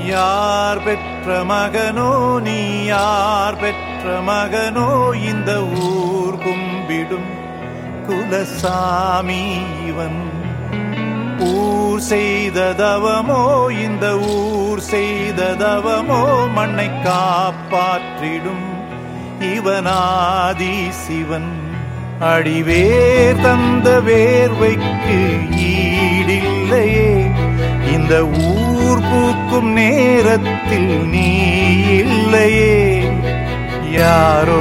யார் பெற்ற மகனோ நீ யார் பெற்ற மகனோ இந்த ஊர் கும்பிடும் குலசாமி இவன் ஊர் செய்த தவமோ இந்த ஊர் செய்த தவமோ மண்ணை காப்பாற்றிடும் இவனாதி சிவன் அடிவேர் தந்த வேர்வைக்கு ஈடில்லையே இந்த ஊர் பூக்கும் நேரத்தில் நீ இல்லையே யாரோ